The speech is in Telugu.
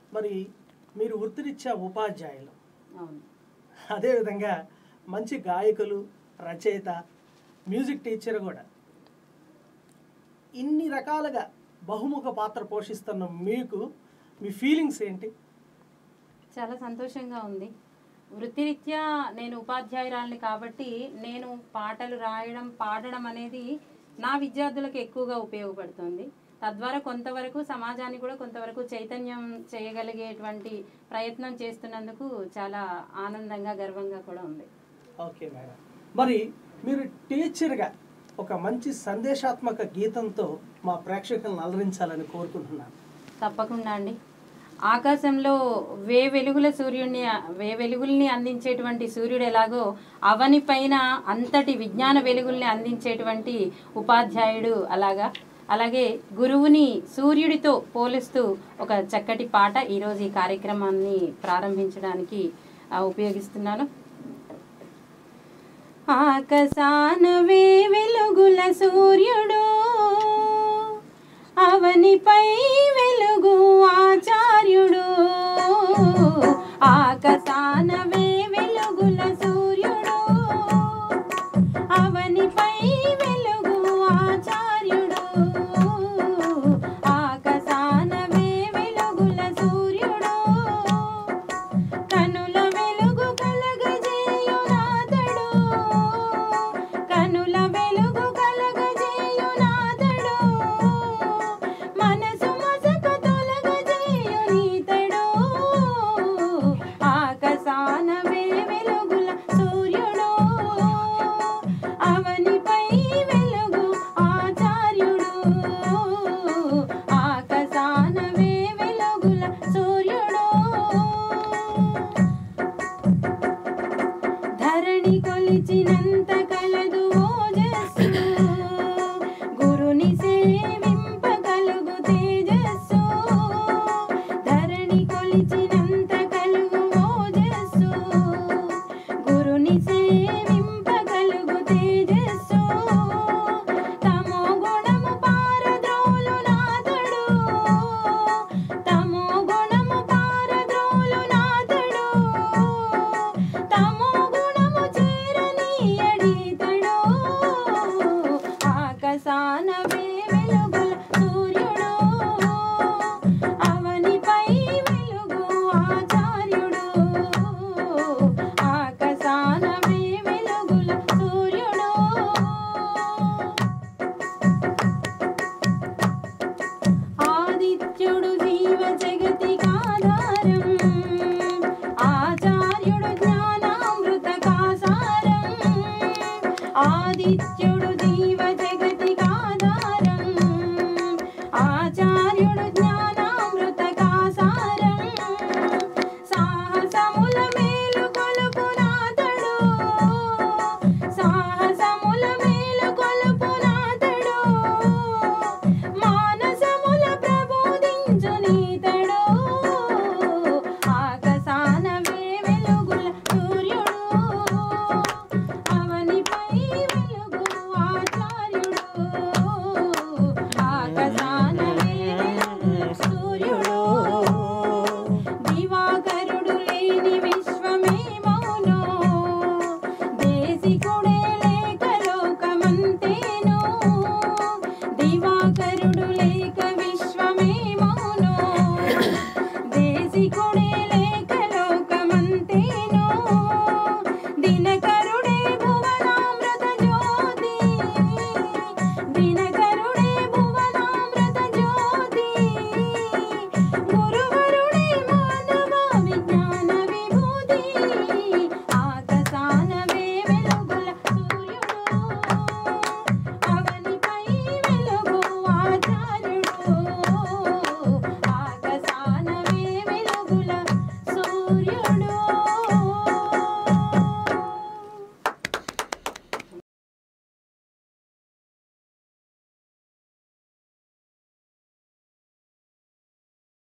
మరి మీరు వృత్తిరీత్యా ఉపాధ్యాయులు అవును అదేవిధంగా మంచి గాయకులు రచయిత మ్యూజిక్ టీచర్ కూడా ఇన్ని రకాలుగా బహుముఖ పాత్ర పోషిస్తున్న మీకు మీ ఫీలింగ్స్ ఏంటి చాలా సంతోషంగా ఉంది వృత్తిరీత్యా నేను ఉపాధ్యాయురాలిని కాబట్టి నేను పాటలు రాయడం పాడడం అనేది నా విద్యార్థులకు ఎక్కువగా ఉపయోగపడుతుంది తద్వారా కొంతవరకు సమాజాన్ని కూడా కొంతవరకు చైతన్యం చేయగలిగేటువంటి ప్రయత్నం చేస్తున్నందుకు చాలా ఆనందంగా గర్వంగా కూడా ఉంది ఓకే మేడం మరి మీరు టీచర్గా ఒక మంచి సందేశాత్మక గీతంతో మా ప్రేక్షకులను అలరించాలని కోరుకుంటున్నాను తప్పకుండా అండి ఆకాశంలో వే వెలుగుల సూర్యుడిని వే వెలుగుల్ని అందించేటువంటి సూర్యుడు ఎలాగో అవని పైన అంతటి విజ్ఞాన వెలుగుల్ని అందించేటువంటి ఉపాధ్యాయుడు అలాగా అలాగే గురువుని సూర్యుడితో పోలుస్తూ ఒక చక్కటి పాట ఈరోజు ఈ కార్యక్రమాన్ని ప్రారంభించడానికి ఆ, ఉపయోగిస్తున్నాను ఆకాశాన వే వెలుగుల సూర్యుడు అవనిపై వెలుగు ఆచార్యుడు ఆకాశాన వే వెలుగుల సూర్యుడు అవనిపై వెలుగు ఆచార్యుడు ఆకాశాన వే వెలుగుల సూర్యుడు కనుల వెలుగు కలగజేయునాథడు కనుల వెలుగు కలగజేయునాథడు మనసు మసక తొలగజేయునీతడు ఆకాశాన వే వెలుగుల సూర్యుడు అవనిపై వెలుగు ఆచార్యుడు ఆకాశాన వే వెలుగుల సూర్యుడు ధరణి కొలిచినంత కలదు ఓజస్సు గురుని సేవింప కలుగు తేజస్సు ధరణి కొలిచినంత కలుగు ఓజస్సు గురుని సేవింప కలుగు తేజస్సు తమో గుణము పారద్రోలు నాథడు తమో గుణము పారద్రోలు నాథడు తమో గుణము చేరనీయడీతడు ఆకాశాన వే వెలుగుల సూర్యుడు అవనిపై వెలుగు ఆచార్యుడు ఆకాశాన వే వెలుగుల సూర్యుడు ఆదిత్యుడు జీవ జగతికాధారం ఆచార్యుడు జ్ఞానామృత కాసారం ఆదిత్యుడు